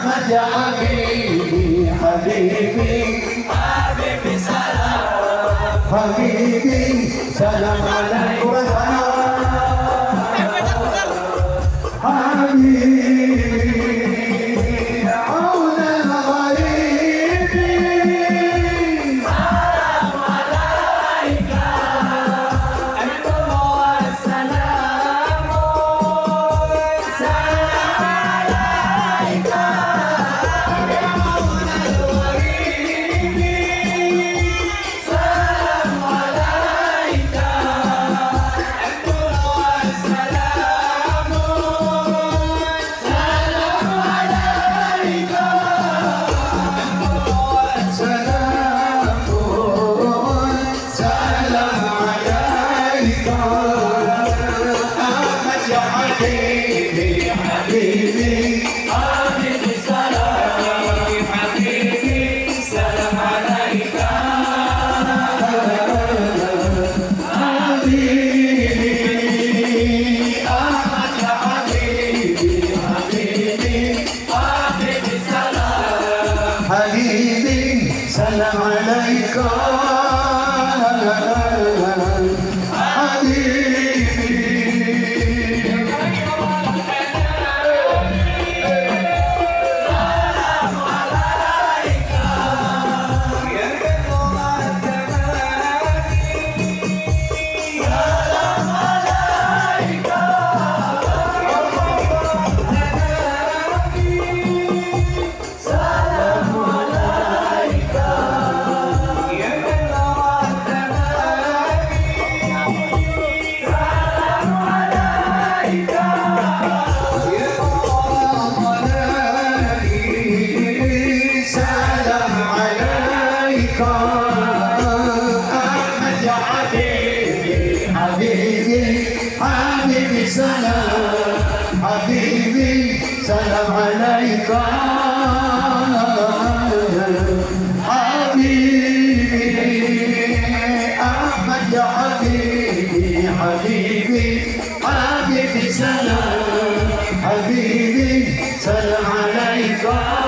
أحمد يا حبيبي حبيبي حبيبي سلام حبيبي سلام عليك حبيبي عون الغريب سلام عليك أنتم والسلام سلام عليك يا مولى الغريب سلام عليك أنتم والسلام سلام عليك سلام سلام عليك أحمد يا حبيبي حبيبي حبيبي سلام حبيبي سلام عليك حبيبي أحمد يا حبيبي حبيبي حبيبي سلام حبيبي سلام عليك حبيبي سلام عليك أحمد يا حبيبي حبيبي حبيبي سلام حبيبي سلام عليك حبيبي أحمد يا حبيبي حبيبي حبيبي سلام حبيبي سلام عليك